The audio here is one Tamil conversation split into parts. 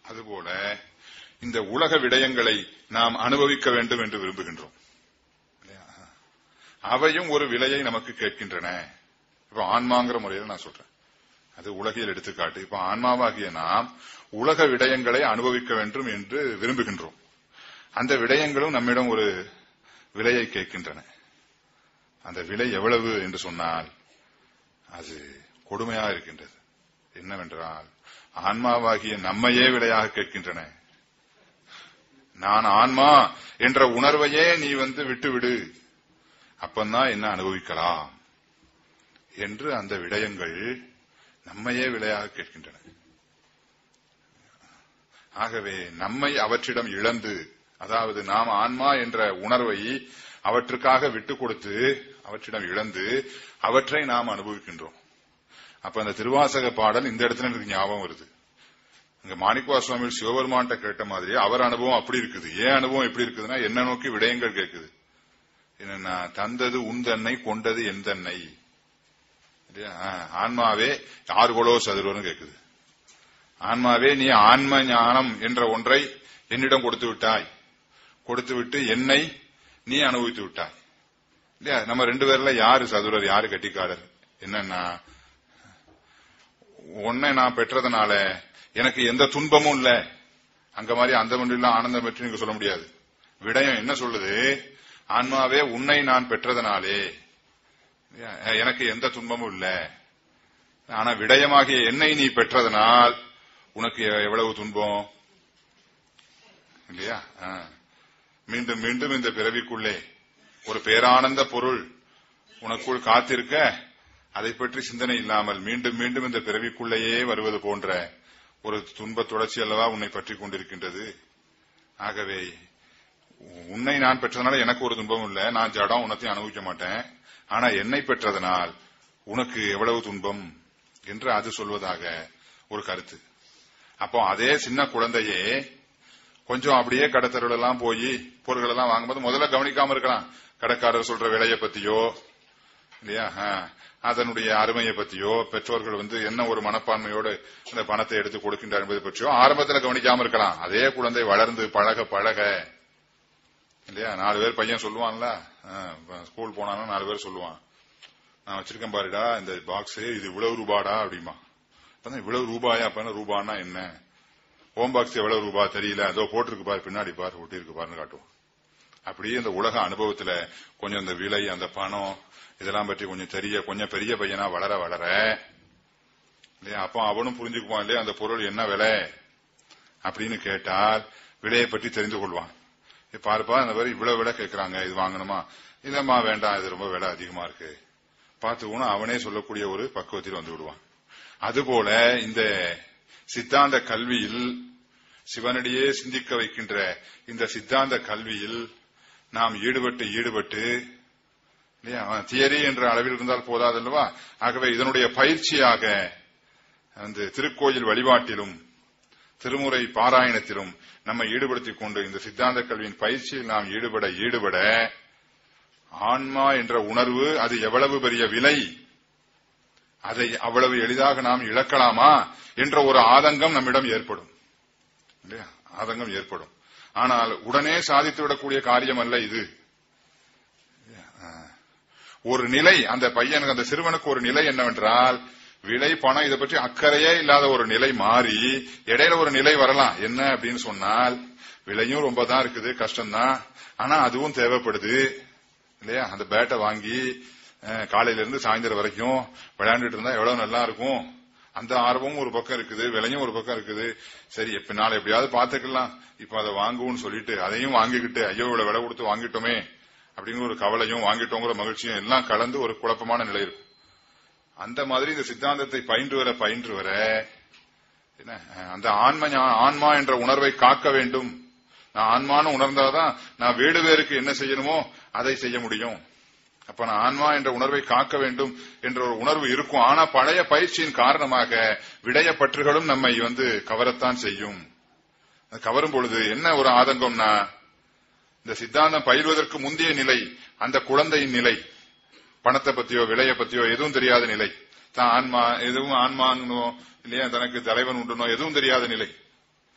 அதுபோல இந்த உலக விடயங்களை நாம் அனுபவிக்க வேண்டும் என்று விரும்புகின்றோம் இல்லையா? அவையும் ஒரு விலையை நமக்கு கேட்கின்றன இப்ப ஆன்மாங்கிற முறையில் நான் சொல்றேன் அது உலகியல் எடுத்துக்காட்டு இப்ப ஆன்மாவாகிய நாம் உலக விடயங்களை அனுபவிக்க வேண்டும் என்று விரும்புகின்றோம் அந்த விடயங்களும் நம்மிடம் ஒரு விலையை கேட்கின்றன அந்த விலை எவ்வளவு என்று சொன்னால் அது கொடுமையா இருக்கின்றது என்னவென்றால் ஆன்மாவாகிய நம்மையே விலையாக கேட்கின்றன நான் ஆன்மா என்ற உணர்வையே நீ வந்து விட்டுவிடு அப்பந்தான் என்ன அனுபவிக்கலாம் என்று அந்த விடயங்கள் நம்மையே விலையாக கேட்கின்றன ஆகவே நம்மை அவற்றிடம் இழந்து அதாவது நாம் ஆன்மா என்ற உணர்வை அவற்றுக்காக விட்டு கொடுத்து அவற்றிடம் இழந்து அவற்றை நாம் அனுபவிக்கின்றோம் அப்ப அந்த திருவாசக பாடல் இந்த இடத்துல எனக்கு ஞாபகம் வருது இங்க மாணிக்கவா சுவாமி சிவபெருமான்ட்ட கேட்ட மாதிரி அவர் அனுபவம் அப்படி இருக்குது ஏன் அனுபவம் எப்படி இருக்குதுன்னா என்ன நோக்கி விடயங்கள் கேட்குது என்னன்னா தந்தது உந்தன்னை கொண்டது எந்தன்னை இல்லையா? ஆ, ஆன்மாவே யார் கொலோ சதுரோன்னு கேக்குது ஆன்மாவே நீ ஆன்ம ஞானம் என்ற ஒன்றை என்னிடம் கொடுத்து விட்டாய் கொடுத்து விட்டு என்னை நீ அனுபவித்து விட்டாய் இல்லையா நம்ம ரெண்டு பேர்ல யாரு சதுரர் யாரு கட்டிக்காரர் என்னன்னா உன்னை நான் பெற்றதுனால எனக்கு எந்த துன்பமும் இல்ல அங்க மாதிரி அந்த மண்டிலாம் ஆனந்தம் பெற்று நீங்க சொல்ல முடியாது விடயம் என்ன சொல்லுது ஆன்மாவே உன்னை நான் பெற்றதனாலே எனக்கு எந்த துன்பமும் இல்ல ஆனா விடயமாகிய என்னை நீ பெற்றதனால் உனக்கு எவ்வளவு துன்பம் இல்லையா ஆ. மீண்டும் மீண்டும் இந்த பிறவிக்குள்ளே ஒரு பேரானந்த பொருள் உனக்குள் காத்திருக்க அதை பற்றி சிந்தனை இல்லாமல் மீண்டும் மீண்டும் இந்த பிறவிக்குள்ளேயே வருவது போன்ற ஒரு துன்ப தொடர்ச்சி அல்லவா உன்னை பற்றி கொண்டிருக்கின்றது ஆகவே உன்னை நான் பெற்றதனால எனக்கு ஒரு துன்பமும் இல்ல நான் ஜடம் உனத்தையும் அனுபவிக்க மாட்டேன் ஆனா என்னை பெற்றதனால் உனக்கு எவ்வளவு துன்பம் என்று அது சொல்வதாக ஒரு கருத்து அப்போ அதே சின்ன குழந்தையே கொஞ்சம் அப்படியே கடத்தருள் எல்லாம் போய் பொருட்கள் எல்லாம் வாங்கும்போது முதல்ல கவனிக்காம இருக்கலாம் கடைக்காரர் சொல்ற விலையை பத்தியோ இல்லையா ஆ, அதனுடைய அருமையை பத்தியோ பெற்றோர்கள் வந்து என்ன ஒரு மனப்பான்மையோடு அந்த பணத்தை எடுத்து கொடுக்கின்றார் என்பதை பற்றியோ ஆரம்பத்தில் கவனிக்காம இருக்கலாம் அதே குழந்தை வளர்ந்து பழக பழக இல்லையா நாலு பேர் பையன் சொல்லுவான்ல ஆ, இப்ப ஸ்கூல் போனானா நாலு பேர் சொல்லுவான் நான் வச்சிருக்கேன் பாருடா இந்த பாக்ஸ் இது இவ்வளவு ரூபாடா அப்படிமா அப்பதான் இவ்வளவு ரூபாயா அப்ப ரூபான்னா என்ன ஹோம் பாக்ஸ் எவ்வளவு ரூபா தெரியல அதோ போட்டிருக்கு பாரு பின்னாடி பாரு ஒட்டி இருக்கு பாருன்னு காட்டுவோம் அப்படியே இந்த உலக அனுபவத்துல கொஞ்சம் இந்த விலை அந்த பணம் இதெல்லாம் பற்றி கொஞ்சம் தெரிய கொஞ்சம் பெரிய பையனா வளர வளர இல்லையா அப்போ அவனும் புரிஞ்சுக்குவான் இல்லையா அந்த பொருள் என்ன விலை அப்படின்னு கேட்டால் விலையை பற்றி தெரிந்து கொள்வான் இப்ப பாருப்பா இந்த மாதிரி இவ்வளவு விலை கேட்கறாங்க இது வாங்கணுமா இல்லம்மா வேண்டாம் இது ரொம்ப விலை அதிகமா இருக்கு பார்த்துக்கணும் அவனே சொல்லக்கூடிய ஒரு பக்குவத்தில் வந்து விடுவான் அதுபோல இந்த சித்தாந்த கல்வியில் சிவனடியே சிந்திக்க வைக்கின்ற இந்த சித்தாந்த கல்வியில் நாம் ஈடுபட்டு ஈடுபட்டு இல்லையா தியரி என்ற அளவில் இருந்தால் போதாதல்லவா ஆகவே இதனுடைய பயிற்சியாக அந்த திருக்கோயில் வழிபாட்டிலும் திருமுறை பாராயணத்திலும் நம்மை ஈடுபடுத்திக் கொண்டு இந்த சித்தாந்த கல்வியின் பயிற்சியில் நாம் ஈடுபட ஈடுபட ஆன்மா என்ற உணர்வு அது எவ்வளவு பெரிய விலை அதை அவ்வளவு எளிதாக நாம் இழக்கலாமா என்ற ஒரு ஆதங்கம் நம்மிடம் ஏற்படும் இல்லையா ஆதங்கம் ஏற்படும் ஆனால் உடனே சாதித்து விடக்கூடிய காரியம் அல்ல இது ஒரு நிலை அந்த பையனுக்கு அந்த சிறுவனுக்கு ஒரு நிலை என்னவென்றால் விலை பணம் இதை பற்றி அக்கறையே இல்லாத ஒரு நிலை மாறி இடையில ஒரு நிலை வரலாம் என்ன அப்படின்னு சொன்னால் விலையும் ரொம்ப தான் இருக்குது கஷ்டம்தான் ஆனா அதுவும் தேவைப்படுது இல்லையா அந்த பேட்டை வாங்கி அஹ், காலையில இருந்து சாயந்தரம் வரைக்கும் விளையாண்டுட்டு இருந்தா எவ்வளவு நல்லா இருக்கும் அந்த ஆர்வமும் ஒரு பக்கம் இருக்குது விலையும் ஒரு பக்கம் இருக்குது சரி எப்ப நாளை எப்படியாவது பாத்துக்கலாம் இப்ப அதை வாங்குவோம்னு சொல்லிட்டு அதையும் வாங்கிக்கிட்டு ஐயோ இவ்வளவு விலை கொடுத்து வாங்கிட்டோமே அப்படின்னு ஒரு கவலையும் வாங்கிட்டோங்கிற மகிழ்ச்சியும் எல்லாம் கலந்து ஒரு குழப்பமான நிலை இருக்கும் அந்த மாதிரி இந்த சித்தாந்தத்தை பயின்று வர பயின்று வர என்ன அஹ், அந்த ஆன்ம ஞா- ஆன்மா என்ற உணர்வை காக்க வேண்டும் நான் ஆன்மான்னு உணர்ந்தாதான் நான் வீடு வேருக்கு என்ன செய்யணுமோ அதை செய்ய முடியும் அப்ப நான் ஆன்மா என்ற உணர்வை காக்க வேண்டும் என்ற ஒரு உணர்வு இருக்கும் ஆனா பழைய பயிற்சியின் காரணமாக விடய பற்றுகளும் நம்மை வந்து கவரத்தான் செய்யும் அது கவரும் பொழுது என்ன ஒரு ஆதங்கம்னா இந்த சித்தாந்தம் பயில்வதற்கு முந்தைய நிலை அந்த குழந்தையின் நிலை பணத்தை பத்தியோ விலையை பத்தியோ எதுவும் தெரியாத நிலை தான் ஆன்மா எதுவும் ஆன்மாங்கனோ இல்லையா தனக்கு தலைவன் உண்டுனோ எதுவும் தெரியாத நிலை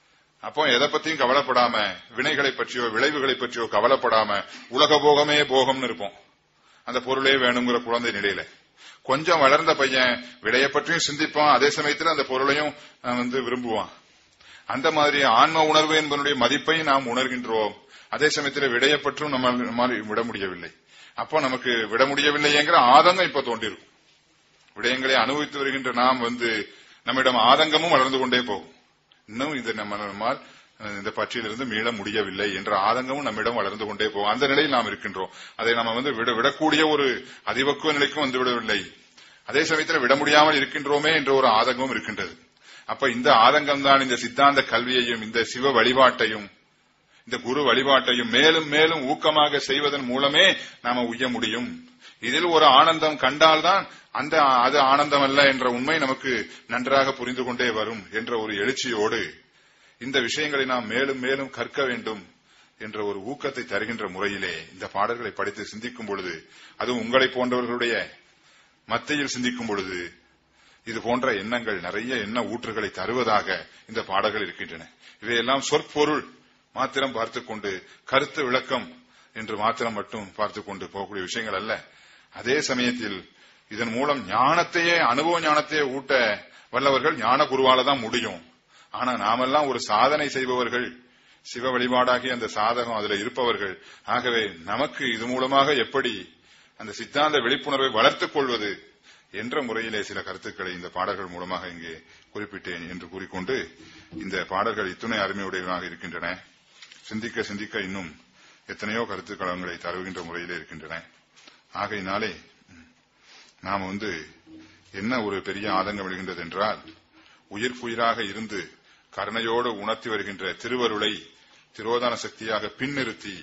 அப்போ எதை பத்தியும் கவலைப்படாம வினைகளை பற்றியோ விளைவுகளை பற்றியோ கவலைப்படாம உலக போகமே போகம்னு இருப்போம் அந்த பொருளே வேணுங்கிற குழந்தை நிலையில கொஞ்சம் வளர்ந்த பையன் விடைய பற்றியும் சிந்திப்பான் அதே சமயத்துல அந்த பொருளையும் அஹ், வந்து விரும்புவான் அந்த மாதிரி ஆன்ம உணர்வு என்பதனுடைய மதிப்பை நாம் உணர்கின்றோம் அதே சமயத்தில் விடைய பற்றும் நம்ம நம்மால் விட முடியவில்லை அப்போ நமக்கு விட முடியவில்லைங்கிற ஆதங்கம் இப்ப தோன்றிருக்கும் விடயங்களை அனுபவித்து வருகின்ற நாம் வந்து நம்மிடம் ஆதங்கமும் வளர்ந்து கொண்டே போகும் இன்னும் இது நம்ம நம்மால் அஹ், இந்த பற்றியிலிருந்து மீள முடியவில்லை என்ற ஆதங்கமும் நம்மிடம் வளர்ந்து கொண்டே போகும் அந்த நிலையில் நாம் இருக்கின்றோம் அதை நம்ம வந்து விட விடக்கூடிய ஒரு அதிபக்குவ நிலைக்கும் வந்து விடவில்லை அதே சமயத்தில் விட முடியாமல் இருக்கின்றோமே என்ற ஒரு ஆதங்கமும் இருக்கின்றது அப்ப இந்த ஆதங்கம் தான் இந்த சித்தாந்த கல்வியையும் இந்த சிவ வழிபாட்டையும் இந்த குரு வழிபாட்டையும் மேலும் மேலும் ஊக்கமாக செய்வதன் மூலமே நாம உய்ய முடியும் இதில் ஒரு ஆனந்தம் கண்டால்தான் அந்த அது ஆனந்தம் அல்ல என்ற உண்மை நமக்கு நன்றாக புரிந்து கொண்டே வரும் என்ற ஒரு எழுச்சியோடு இந்த விஷயங்களை நாம் மேலும் மேலும் கற்க வேண்டும் என்ற ஒரு ஊக்கத்தை தருகின்ற முறையிலே இந்த பாடல்களை படித்து சிந்திக்கும் பொழுது அதுவும் உங்களை போன்றவர்களுடைய மத்தியில் சிந்திக்கும் பொழுது இது போன்ற எண்ணங்கள் நிறைய எண்ண ஊற்றுகளை தருவதாக இந்த பாடல்கள் இருக்கின்றன இவையெல்லாம் சொற்பொருள் மாத்திரம் பார்த்துக் கொண்டு கருத்து விளக்கம் என்று மாத்திரம் மட்டும் பார்த்துக் கொண்டு போகக்கூடிய விஷயங்கள் அல்ல அதே சமயத்தில் இதன் மூலம் ஞானத்தையே அனுபவ ஞானத்தையே ஊட்ட வல்லவர்கள் ஞான குருவால தான் முடியும் ஆனா நாமெல்லாம் ஒரு சாதனை செய்பவர்கள் சிவ வழிபாடாகி அந்த சாதகம் அதுல இருப்பவர்கள் ஆகவே நமக்கு இது மூலமாக எப்படி அந்த சித்தாந்த விழிப்புணர்வை வளர்த்துக் கொள்வது என்ற முறையிலே சில கருத்துக்களை இந்த பாடல்கள் மூலமாக இங்கே குறிப்பிட்டேன் என்று கூறிக்கொண்டு இந்த பாடல்கள் இத்துணை அருமையுடையவனாக இருக்கின்றன சிந்திக்க சிந்திக்க இன்னும் எத்தனையோ கருத்துக்களங்களை தருகின்ற முறையிலே இருக்கின்றன ஆகையினாலே ம், நாம் வந்து என்ன ஒரு பெரிய ஆதங்கம் விழுகின்றது என்றால் உயிர்க்குயிராக இருந்து கருணையோடு உணர்த்தி வருகின்ற திருவருளை திரோதான சக்தியாக பின்னிறுத்தி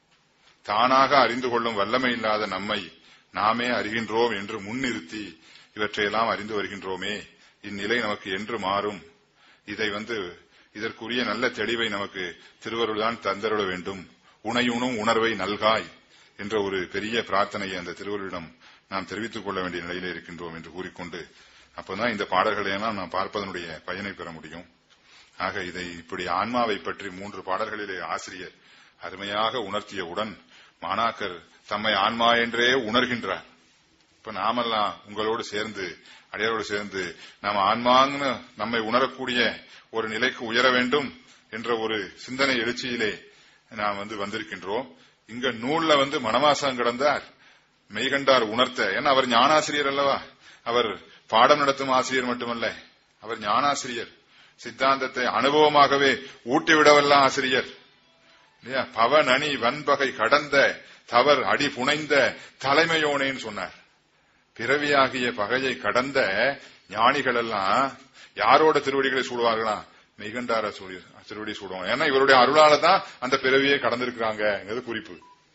தானாக அறிந்து கொள்ளும் வல்லமை இல்லாத நம்மை நாமே அறிகின்றோம் என்று முன்னிறுத்தி இவற்றையெல்லாம் அறிந்து வருகின்றோமே இந்நிலை நமக்கு என்று மாறும் இதை வந்து இதற்குரிய நல்ல தெளிவை நமக்கு திருவருள் தான் தந்தருள வேண்டும் உணையுணும் உணர்வை நல்காய் என்ற ஒரு பெரிய பிரார்த்தனையை அந்த திருவருளிடம் நாம் தெரிவித்துக் கொள்ள வேண்டிய நிலையிலே இருக்கின்றோம் என்று கூறிக்கொண்டு அப்பதான் இந்த பாடல்களை எல்லாம் நாம் பார்ப்பதனுடைய பயனை பெற முடியும் ஆக இதை இப்படி ஆன்மாவை பற்றி மூன்று பாடல்களிலே ஆசிரியர் அருமையாக உணர்த்தியவுடன் மாணாக்கர் தம்மை ஆன்மா என்றே உணர்கின்றார் இப்ப நாமெல்லாம் உங்களோடு சேர்ந்து அடையாரோடு சேர்ந்து நாம் ஆன்மான்னு நம்மை உணரக்கூடிய ஒரு நிலைக்கு உயர வேண்டும் என்ற ஒரு சிந்தனை எழுச்சியிலே நாம் வந்து வந்திருக்கின்றோம் இங்க நூல்ல வந்து மனவாசம் கிடந்தார் மெய்கண்டார் உணர்த்த ஏன்னா அவர் ஞானாசிரியர் அல்லவா அவர் பாடம் நடத்தும் ஆசிரியர் மட்டுமல்ல அவர் ஞானாசிரியர் சித்தாந்தத்தை அனுபவமாகவே ஊட்டிவிடவல்ல ஆசிரியர் இல்லையா பவனணி வன்பகை கடந்த தவர் அடி புனைந்த தலைமையோனேன்னு சொன்னார் பிறவியாகிய பகையை கடந்த ஞானிகள் எல்லாம் யாரோட திருவடிகளை சூடுவார்களா மெய்கண்டார சூடி- திருவடி சூடுவாங்க ஏன்னா இவருடைய அருளால தான் அந்த பிறவியை கடந்திருக்கிறாங்கிறது குறிப்பு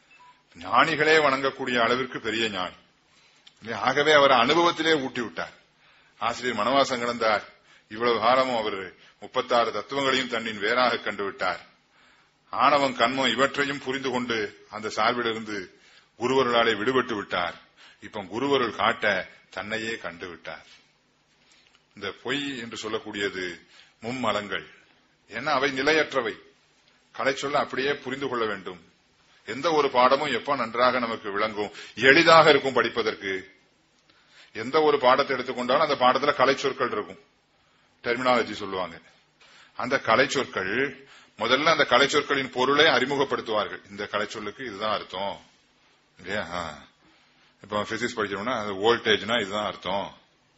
ஞானிகளே வணங்கக்கூடிய அளவிற்கு பெரிய ஞானி இல்லையா? ஆகவே அவர் அனுபவத்திலே ஊட்டி விட்டார் ஆசிரியர் மனவாசம் கிடந்தார் இவ்வளவு காலமும் அவர் முப்பத்தாறு தத்துவங்களையும் தன்னின் வேறாக கண்டுவிட்டார் ஆணவம் கண்மம் இவற்றையும் புரிந்து கொண்டு அந்த சார்பிலிருந்து குருவருளாலே விடுபட்டு விட்டார் இப்ப குருவருள் காட்ட தன்னையே கண்டு விட்டார் இந்த பொய் என்று சொல்லக்கூடியது மும்மலங்கள் ஏன்னா அவை நிலையற்றவை கலை சொல்ல அப்படியே புரிந்து கொள்ள வேண்டும் எந்த ஒரு பாடமும் எப்ப நன்றாக நமக்கு விளங்கும் எளிதாக இருக்கும் படிப்பதற்கு எந்த ஒரு பாடத்தை எடுத்துக்கொண்டாலும் அந்த பாடத்துல கலை சொற்கள் இருக்கும் டெர்மினாலஜி சொல்லுவாங்க அந்த கலை சொற்கள் முதல்ல அந்த கலை சொற்களின் பொருளை அறிமுகப்படுத்துவார்கள் இந்த கலை சொல்லுக்கு இதுதான் அர்த்தம் இல்லையா ஆ. இப்ப பிசிக்ஸ் படிச்சோம்னா அது வோல்டேஜ்னா இதுதான் அர்த்தம்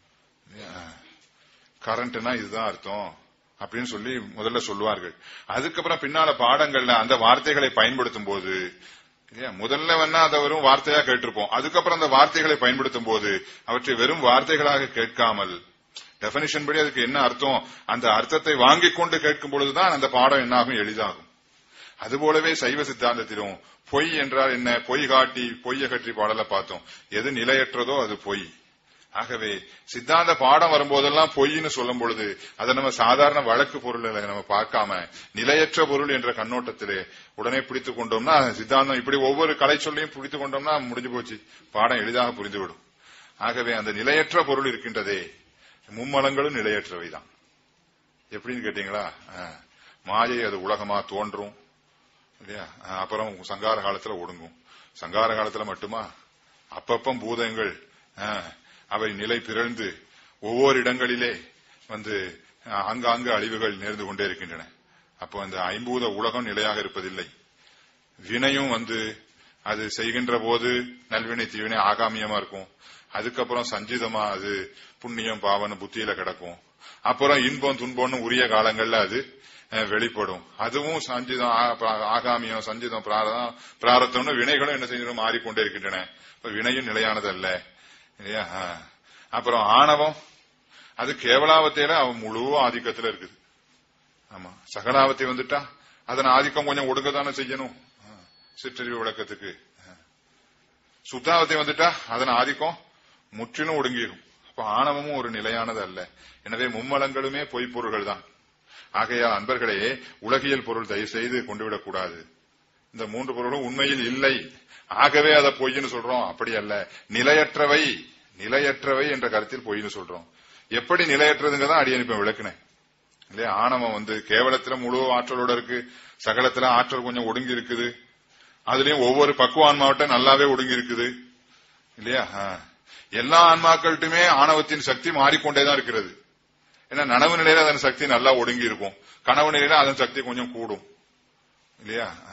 கரண்ட்னா இதுதான் அர்த்தம் அப்படின்னு சொல்லி முதல்ல சொல்லுவார்கள் அதுக்கப்புறம் பின்னால பாடங்கள்ல அந்த வார்த்தைகளை பயன்படுத்தும் போது இல்லையா முதல்ல வேணா அதை வெறும் வார்த்தையா கேட்டிருப்போம் அதுக்கப்புறம் அந்த வார்த்தைகளை பயன்படுத்தும் போது அவற்றை வெறும் வார்த்தைகளாக கேட்காமல் டெபனிஷன் படி அதுக்கு என்ன அர்த்தம் அந்த அர்த்தத்தை வாங்கிக் கொண்டு கேட்கும் பொழுதுதான் அந்த பாடம் என்னாகும் எளிதாகும் அதுபோலவே சைவ சித்தாந்தத்திலும் பொய் என்றால் என்ன பொய் காட்டி பொய் அகற்றி பாடல பார்த்தோம் எது நிலையற்றதோ அது பொய் ஆகவே சித்தாந்த பாடம் வரும்போதெல்லாம் பொய்ன்னு சொல்லும் பொழுது அதை நம்ம சாதாரண வழக்கு பொருளை நம்ம பார்க்காம நிலையற்ற பொருள் என்ற கண்ணோட்டத்திலே உடனே பிடித்துக் கொண்டோம்னா சித்தாந்தம் இப்படி ஒவ்வொரு கலை சொல்லையும் பிடித்துக் கொண்டோம்னா முடிஞ்சு போச்சு பாடம் எளிதாக புரிந்துவிடும் ஆகவே அந்த நிலையற்ற பொருள் இருக்கின்றதே மும்மலங்களும் நிலையற்றவைதான் எப்படின்னு கேட்டீங்களா ஆ. மாயை அது உலகமா தோன்றும் இல்லையா அஹ் அப்புறம் சங்கார காலத்துல ஒடுங்கும் சங்கார காலத்துல மட்டுமா அப்பப்பம் பூதங்கள் அஹ், அவை நிலை பிறழ்ந்து ஒவ்வொரு இடங்களிலே வந்து அஹ், ஆங்காங்கு அழிவுகள் நேர்ந்து கொண்டே இருக்கின்றன அப்போ அந்த ஐம்பூத உலகம் நிலையாக இருப்பதில்லை வினையும் வந்து அது செய்கின்ற போது நல்வினை தீவினை ஆகாமியமா இருக்கும் அதுக்கப்புறம் சஞ்சிதமா அது புண்ணியம் பாவன புத்தியில கிடக்கும் அப்புறம் இன்பம் துன்பம்னு உரிய காலங்கள்ல அது அஹ், வெளிப்படும் அதுவும் சஞ்சிதம் ஆ- பா- ஆகாமியம் சஞ்சிதம் பிராரதம் பிராரத்தம்னு வினைகளும் என்ன செஞ்சிடும் மாறிக்கொண்டே இருக்கின்றன இப்ப வினையும் நிலையானது அல்ல இல்லையா ஆஹ். அப்புறம் ஆணவம் அது கேவலாவத்தையில அவன் முழு ஆதிக்கத்துல இருக்குது ஆமா சகலாவத்தை வந்துட்டா அதன் ஆதிக்கம் கொஞ்சம் ஒடுக்கத்தானே செய்யணும் ஆ, சிற்றறிவு விளக்கத்துக்கு ஆ. சுத்தாவத்தை வந்துட்டா அதன் ஆதிக்கம் முற்றிலும் ஒடுங்கிடும் அப்ப ஆணவமும் ஒரு நிலையானது அல்ல எனவே மும்மலங்களுமே பொய்ப்பொருள்கள் தான் ஆகையால் அன்பர்களே உலகியல் பொருள் தயவு செய்து கொண்டு விடக்கூடாது இந்த மூன்று பொருளும் உண்மையில் இல்லை ஆகவே அதை பொய்ன்னு சொல்றோம் அப்படி அல்ல நிலையற்றவை நிலையற்றவை என்ற கருத்தில் பொய்ன்னு சொல்றோம் எப்படி நிலையற்றதுங்க தான் அடி அனுப்ப விளக்குனேன் இல்லையா ஆணவம் வந்து கேவலத்துல முழு ஆற்றலோட இருக்கு சகலத்துல ஆற்றல் கொஞ்சம் ஒடுங்கி இருக்குது அதுலயும் ஒவ்வொரு பக்குவ ஆன்மாவட்ட நல்லாவே ஒடுங்கி இருக்குது இல்லையா ஆ. எல்லா ஆன்மாக்கள்ட்டுமே ஆணவத்தின் சக்தி மாறிக்கொண்டேதான் இருக்கிறது ஏன்னா நனவு நிலையில அதன் சக்தி நல்லா ஒடுங்கி இருக்கும் கனவு நிலையில அதன் சக்தி கொஞ்சம் கூடும் இல்லையா ஆ.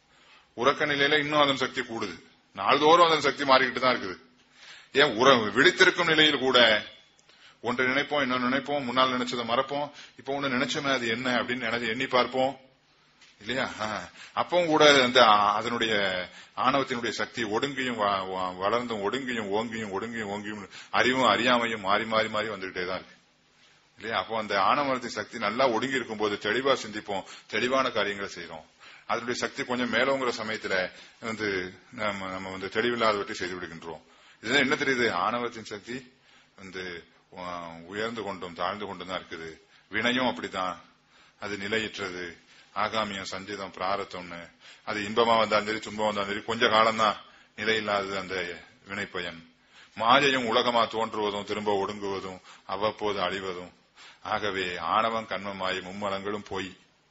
உறக்க நிலையில இன்னும் அதன் சக்தி கூடுது நாள்தோறும் அதன் சக்தி மாறிக்கிட்டு தான் இருக்குது ஏன் உற விழித்திருக்கும் நிலையில் கூட ஒன்று நினைப்போம் இன்னொன்று நினைப்போம் முன்னால் நினைச்சதை மறப்போம் இப்போ ஒன்று நினைச்சோமே அது என்ன அப்படின்னு நினைச்சு எண்ணி பார்ப்போம் இல்லையா ஆ. அப்பவும் கூட அந்த ஆ- அதனுடைய ஆணவத்தினுடைய சக்தி ஒடுங்கியும் வ- வ- வளர்ந்தும் ஒடுங்கியும் ஓங்கியும் ஒடுங்கியும் ஓங்கியும் அறிவும் அறியாமையும் மாறி மாறி மாறி வந்துகிட்டே தான் இருக்கு இல்லையா அப்போ அந்த ஆணவத்தின் சக்தி நல்லா ஒடுங்கி இருக்கும்போது தெளிவா சிந்திப்போம் தெளிவான காரியங்களை செய்றோம் அதனுடைய சக்தி கொஞ்சம் மேலோங்கிற சமயத்துல வந்து நம்ம நம்ம வந்து தெளிவில்லாதவற்றை செய்து விடுகின்றோம் இதுதான் என்ன தெரியுது ஆணவத்தின் சக்தி வந்து உ- உயர்ந்து கொண்டும் தாழ்ந்து கொண்டும் தான் இருக்குது வினையும் அப்படித்தான் அது நிலையற்றது ஆகாமியம் சஞ்சிதம் பிராரத்தம்னு அது இன்பமா வந்தாலும் சரி துன்பமா வந்தாலும் சரி கொஞ்ச காலம்தான் நிலையில்லாதது அந்த வினைப்பயன் மாயையும் உலகமா தோன்றுவதும் திரும்ப ஒடுங்குவதும் அவ்வப்போது அழிவதும் ஆகவே ஆணவம் கண்மமாய் மும்மலங்களும் பொய்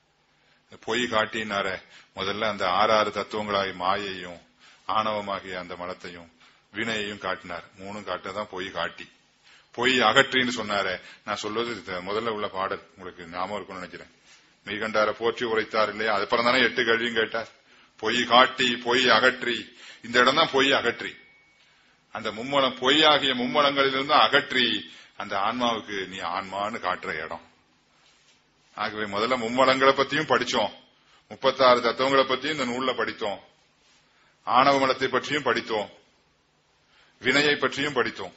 பொய் காட்டினார முதல்ல அந்த ஆறாறு தத்துவங்களாகிய மாயையும் ஆணவமாகிய அந்த மலத்தையும் வினையையும் காட்டினார் மூணும் காட்டதான் பொய் காட்டி பொய் அகற்றின்னு சொன்னாரே நான் சொல்வது இது முதல்ல உள்ள பாடல் உங்களுக்கு ஞாபகம் இருக்கும்னு நினைக்கிறேன் மெய்கண்டார போற்றி உரைத்தார் இல்லையா அதுக்கப்புறம் தானே எட்டு கேள்வியும் கேட்டார் பொய் காட்டி பொய் அகற்றி இந்த இடம் தான் பொய் அகற்றி அந்த மும்மலம் பொய் ஆகிய மும்மலங்களிலிருந்து அகற்றி அந்த ஆன்மாவுக்கு நீ ஆன்மான்னு காட்டுற இடம் ஆகவே முதல்ல மும்மலங்களை பத்தியும் படிச்சோம் முப்பத்தாறு தத்துவங்களை பத்தியும் இந்த நூல்ல படித்தோம் ஆணவ மலத்தை பற்றியும் படித்தோம் வினையை பற்றியும் படித்தோம்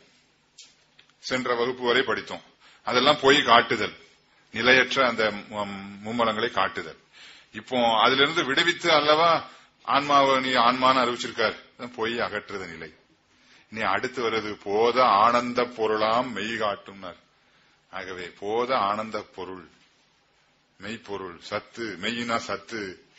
சென்ற வகுப்பு வரை படித்தோம் அதெல்லாம் போய் காட்டுதல் நிலையற்ற அந்த மு- மும்மலங்களை காட்டுதல் இப்போ அதிலிருந்து விடுவித்து அல்லவா ஆன்மாவை நீ ஆன்மான்னு அறிவிச்சிருக்கார் அதான் பொய் அகற்றுத நிலை இனி அடுத்து வருது போத ஆனந்த பொருளாம் மெய் காட்டும்னார் ஆகவே போத ஆனந்த பொருள் மெய்ப்பொருள் சத்து மெய்யினா சத்து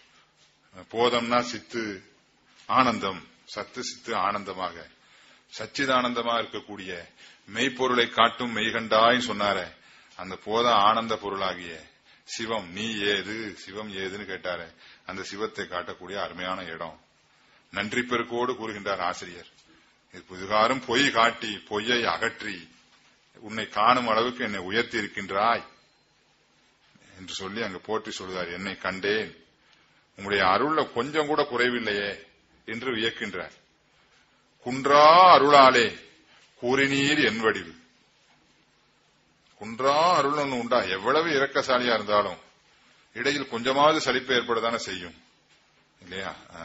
போதம்னா சித்து ஆனந்தம் சத்து சித்து ஆனந்தமாக சச்சிதானந்தமா இருக்கக்கூடிய மெய்ப்பொருளை காட்டும் மெய்கண்டாய் சொன்னாரே அந்த போத ஆனந்த பொருளாகிய சிவம் நீ ஏது சிவம் ஏதுன்னு கேட்டாரே அந்த சிவத்தை காட்டக்கூடிய அருமையான இடம் நன்றி பெருக்கோடு கூறுகின்றார் ஆசிரியர் இதுகாரும் பொய் காட்டி பொய்யை அகற்றி உன்னை காணும் அளவுக்கு என்னை உயர்த்தி இருக்கின்றாய் என்று சொல்லி அங்கு போற்றி சொல்கிறார் என்னை கண்டேன் உங்களுடைய அருள்ல கொஞ்சம் கூட குறைவில்லையே என்று வியக்கின்றார் குன்றா அருளாலே கூறினீர் என் வடிவு குன்றா அருள் ஒண்ணு உண்டா எவ்வளவு இரக்கசாலியா இருந்தாலும் இடையில் கொஞ்சமாவது சலிப்பு ஏற்படத்தானே செய்யும் இல்லையா ஆ.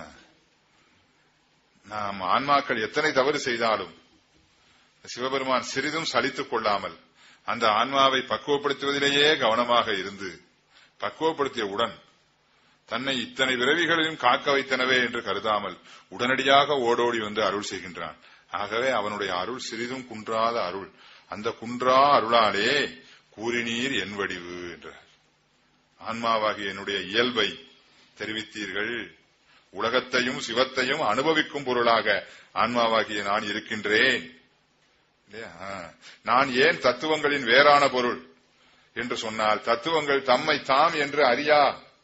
நாம் ஆன்மாக்கள் எத்தனை தவறு செய்தாலும் சிவபெருமான் சிறிதும் சலித்துக் கொள்ளாமல் அந்த ஆன்மாவை பக்குவப்படுத்துவதிலேயே கவனமாக இருந்து பக்குவப்படுத்தியவுடன் தன்னை இத்தனை விரவிகளிலும் காக்க வைத்தனவே என்று கருதாமல் உடனடியாக ஓடோடி வந்து அருள் செய்கின்றான் ஆகவே அவனுடைய அருள் சிறிதும் குன்றாத அருள் அந்த குன்றா அருளாலே கூறினீர் என் வடிவு என்றார் ஆன்மாவாகிய என்னுடைய இயல்பை தெரிவித்தீர்கள் உலகத்தையும் சிவத்தையும் அனுபவிக்கும் பொருளாக ஆன்மாவாகிய நான் இருக்கின்றேன் இல்லையா? ஆ. நான் ஏன் தத்துவங்களின் வேறான பொருள் என்று சொன்னால் தத்துவங்கள் தம்மை தாம் என்று அறியா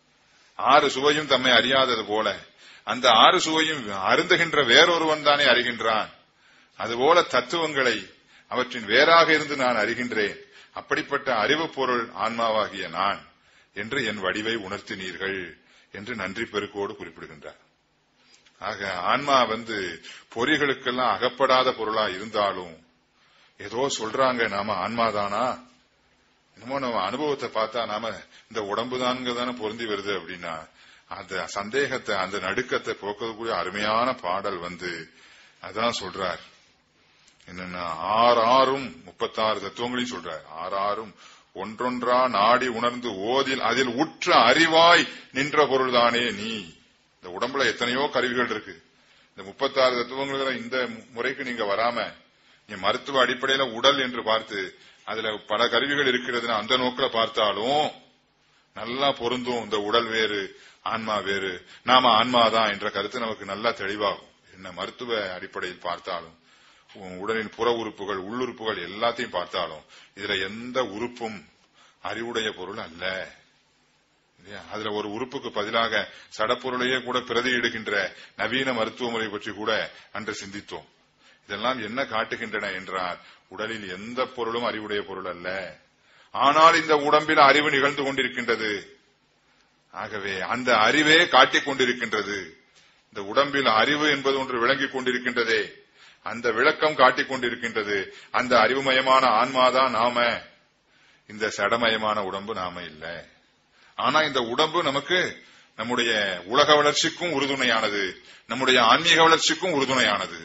ஆறு சுவையும் தம்மை அறியாதது போல அந்த ஆறு சுவையும் அருந்துகின்ற வேறொருவன் தானே அறிகின்றான் அதுபோல தத்துவங்களை அவற்றின் வேறாக இருந்து நான் அறிகின்றேன் அப்படிப்பட்ட அறிவு பொருள் ஆன்மாவாகிய நான் என்று என் வடிவை உணர்த்தினீர்கள் என்று நன்றி பெருக்கோடு குறிப்பிடுகின்றார் ஆக ஆன்மா வந்து பொறிகளுக்கெல்லாம் அகப்படாத பொருளா இருந்தாலும் ஏதோ சொல்றாங்க நாம ஆன்மாதானா என்னமோ நம்ம அனுபவத்தை பார்த்தா நாம இந்த உடம்பு தானுங்க தானே பொருந்தி வருது அப்படின்னா அந்த சந்தேகத்தை அந்த நடுக்கத்தை போக்கக்கூடிய அருமையான பாடல் வந்து அதான் சொல்றார் என்னன்னா ஆறு ஆறும் முப்பத்தாறு தத்துவங்களையும் சொல்றார் ஆறு ஆறும் ஒன்றொன்றா நாடி உணர்ந்து ஓதில் அதில் உற்ற அறிவாய் நின்ற பொருள்தானே நீ இந்த உடம்புல எத்தனையோ கருவிகள் இருக்கு இந்த முப்பத்தாறு தத்துவங்கள் இந்த முறைக்கு நீங்க வராம நீ மருத்துவ அடிப்படையில உடல் என்று பார்த்து அதுல பல கருவிகள் இருக்கிறதுன்னு அந்த நோக்கில பார்த்தாலும் நல்லா பொருந்தும் இந்த உடல் வேறு ஆன்மா வேறு நாம ஆன்மாதான் என்ற கருத்து நமக்கு நல்லா தெளிவாகும் என்ன மருத்துவ அடிப்படையில் பார்த்தாலும் உடலின் புற உறுப்புகள் உள்ளுறுப்புகள் எல்லாத்தையும் பார்த்தாலும் இதுல எந்த உறுப்பும் அறிவுடைய பொருள் அல்ல அதுல ஒரு உறுப்புக்கு பதிலாக சடப்பொருளையே கூட பிரதியிடுகின்ற நவீன மருத்துவ முறை பற்றி கூட அன்று சிந்தித்தோம் இதெல்லாம் என்ன காட்டுகின்றன என்றால் உடலில் எந்த பொருளும் அறிவுடைய பொருள் அல்ல ஆனால் இந்த உடம்பில் அறிவு நிகழ்ந்து கொண்டிருக்கின்றது ஆகவே அந்த அறிவே காட்டிக் கொண்டிருக்கின்றது இந்த உடம்பில் அறிவு என்பது ஒன்று விளங்கிக் கொண்டிருக்கின்றதே அந்த விளக்கம் காட்டிக் கொண்டிருக்கின்றது அந்த அறிவுமயமான ஆன்மாதான் நாம இந்த சடமயமான உடம்பு நாம இல்ல ஆனா இந்த உடம்பு நமக்கு நம்முடைய உலக வளர்ச்சிக்கும் உறுதுணையானது நம்முடைய ஆன்மீக வளர்ச்சிக்கும் உறுதுணையானது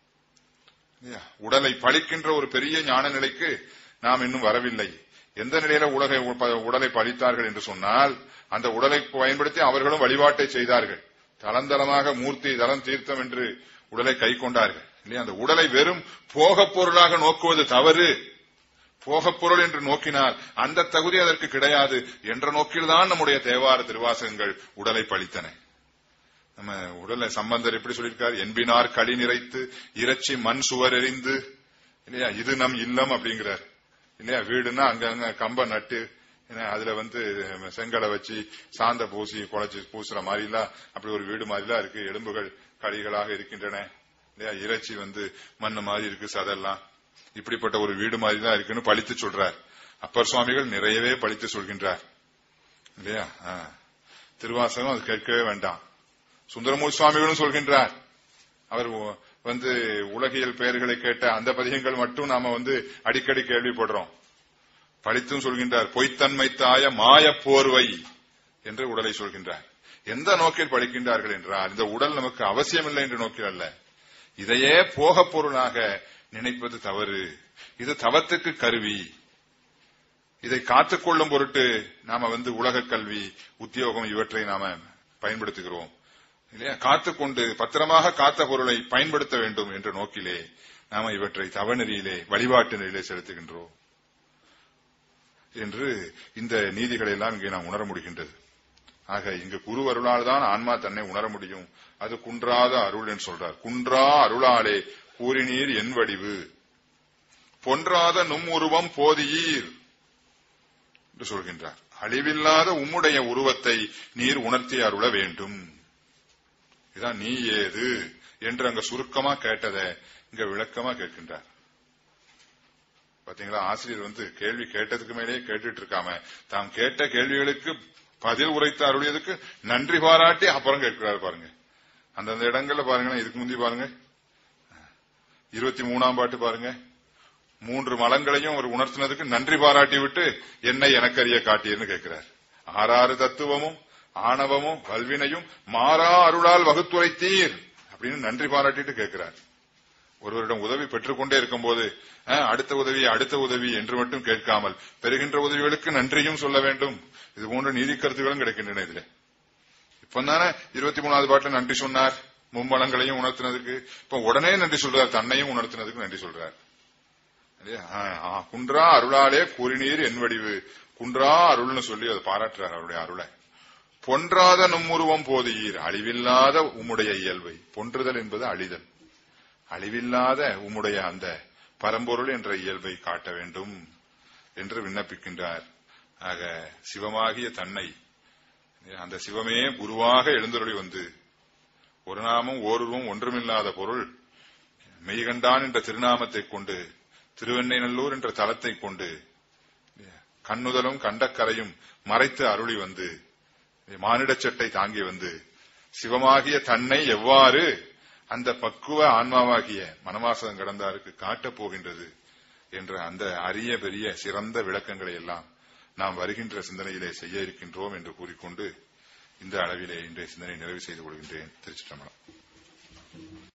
உடலை பழிக்கின்ற ஒரு பெரிய ஞான நிலைக்கு நாம் இன்னும் வரவில்லை எந்த நிலையில உலகை உடலை பழித்தார்கள் என்று சொன்னால் அந்த உடலை பயன்படுத்தி அவர்களும் வழிபாட்டை செய்தார்கள் தளந்தளமாக மூர்த்தி தளம் தீர்த்தம் என்று உடலை கை கொண்டார்கள் இல்லையா அந்த உடலை வெறும் போகப் பொருளாக நோக்குவது தவறு போகப் பொருள் என்று நோக்கினால் அந்த தகுதி அதற்கு கிடையாது என்ற நோக்கில்தான் நம்முடைய தேவார திருவாசகங்கள் உடலை பழித்தன நம்ம உடலை சம்பந்தர் எப்படி சொல்லியிருக்கார் என்பினார் களி நிறைத்து இறைச்சி மண் சுவர் எறிந்து இல்லையா இது நம் இல்லம் அப்படிங்கிறார் இல்லையா வீடுனா அங்கங்க கம்ப நட்டு அதுல வந்து செங்கலை வச்சு சாந்த பூசி குழைச்சி பூசுற மாதிரிலாம் அப்படி ஒரு வீடு மாதிரிலாம் இருக்கு எலும்புகள் களிகளாக இருக்கின்றன இல்லையா இறைச்சி வந்து மண்ணு மாதிரி இருக்கு சதெல்லாம் இப்படிப்பட்ட ஒரு வீடு மாதிரி தான் இருக்குன்னு பழித்து சொல்றார் அப்பர் சுவாமிகள் நிறையவே பழித்து சொல்கின்றார் இல்லையா திருவாசகம் அது கேட்கவே வேண்டாம் சுந்தரமூர் சுவாமிகளும் சொல்கின்றார் அவர் வந்து உலகியல் பெயர்களை கேட்ட அந்த பதிகங்கள் மட்டும் நாம வந்து அடிக்கடி கேள்விப்படுறோம் படித்தும் சொல்கின்றார் பொய்த்தன்மை தாய மாய போர்வை என்று உடலை சொல்கின்றார் எந்த நோக்கில் படிக்கின்றார்கள் என்றால் இந்த உடல் நமக்கு அவசியமில்லை என்று நோக்கில் அல்ல இதையே போக பொருளாக நினைப்பது தவறு இது தவத்துக்கு கருவி இதை காத்துக்கொள்ளும் பொருட்டு நாம வந்து உலக கல்வி உத்தியோகம் இவற்றை நாம பயன்படுத்துகிறோம் இல்லையா காத்துக்கொண்டு பத்திரமாக காத்த பொருளை பயன்படுத்த வேண்டும் என்ற நோக்கிலே நாம இவற்றை தவநெறியிலே வழிபாட்டு நிலையிலே செலுத்துகின்றோம் என்று இந்த நீதிகளை எல்லாம் இங்கே நாம் உணர முடிகின்றது ஆக இங்கு குரு அருளால் தான் ஆன்மா தன்னை உணர முடியும் அது குன்றாத அருள் என்று சொல்றார் குன்றா அருளாலே கூறினீர் என் வடிவு பொன்றாத நும் உருவம் போதியீர் என்று சொல்கின்றார் அழிவில்லாத உம்முடைய உருவத்தை நீர் உணர்த்தி அருள வேண்டும் இதான் நீ ஏது என்று அங்க சுருக்கமா கேட்டதை இங்க விளக்கமா கேட்கின்றார் பாத்தீங்களா ஆசிரியர் வந்து கேள்வி கேட்டதுக்கு மேலேயே கேட்டுட்டு இருக்காம தாம் கேட்ட கேள்விகளுக்கு பதில் உரைத்து அருளியதுக்கு நன்றி பாராட்டி அப்புறம் கேட்கிறார் பாருங்க அந்தந்த இடங்கள்ல பாருங்க இதுக்கு முந்தி பாருங்க இருபத்தி மூணாம் பாட்டு பாருங்க மூன்று மலங்களையும் அவர் உணர்த்தினதுக்கு நன்றி பாராட்டி விட்டு என்னை எனக்கறிய காட்டியன்னு கேட்கிறார் ஆறாறு தத்துவமும் ஆணவமும் கல்வினையும் மாறா அருளால் வகுத்துரைத்தீர் அப்படின்னு நன்றி பாராட்டிட்டு கேட்கிறார் ஒருவரிடம் உதவி பெற்றுக்கொண்டே இருக்கும்போது அடுத்த உதவி அடுத்த உதவி என்று மட்டும் கேட்காமல் பெறுகின்ற உதவிகளுக்கு நன்றியும் சொல்ல வேண்டும் இது போன்ற நீதி கருத்துகளும் கிடைக்கின்றன இதுல இப்பதானே இருபத்தி மூணாவது பாட்டுல நன்றி சொன்னார் மும்மலங்களையும் உணர்த்தினதுக்கு இப்ப உடனே நன்றி சொல்றார் தன்னையும் உணர்த்தினதுக்கு நன்றி சொல்றார் குன்றா அருளாலே கூறினீர் என் வடிவு குன்றா அருள்னு சொல்லி அதை பாராட்டுறார் அவருடைய அருளை பொன்றாத நும்முருவம் போதியீர் அழிவில்லாத உம்முடைய இயல்பை பொன்றுதல் என்பது அழிதல் அழிவில்லாத உம்முடைய அந்த பரம்பொருள் என்ற இயல்பை காட்ட வேண்டும் என்று விண்ணப்பிக்கின்றார் ஆக சிவமாகிய தன்னை அந்த சிவமே குருவாக எழுந்தருளி வந்து ஒரு நாமம் ஓருருவம் ஒன்றுமில்லாத பொருள் மெய்கண்டான் என்ற திருநாமத்தை கொண்டு திருவெண்ணைநல்லூர் என்ற தலத்தை கொண்டு கண்ணுதலும் கண்டக்கரையும் மறைத்து அருளி வந்து மானிடச் சட்டை தாங்கி வந்து சிவமாகிய தன்னை எவ்வாறு அந்த பக்குவ ஆன்மாவாகிய மனவாசகம் கடந்தாருக்கு காட்டப் போகின்றது என்ற அந்த அரிய பெரிய சிறந்த விளக்கங்களை எல்லாம் நாம் வருகின்ற சிந்தனையிலே செய்ய இருக்கின்றோம் என்று கூறிக்கொண்டு இந்த அளவிலே இன்றைய சிந்தனை நிறைவு செய்து கொள்கின்றேன் திருச்சிற்றம்பலம்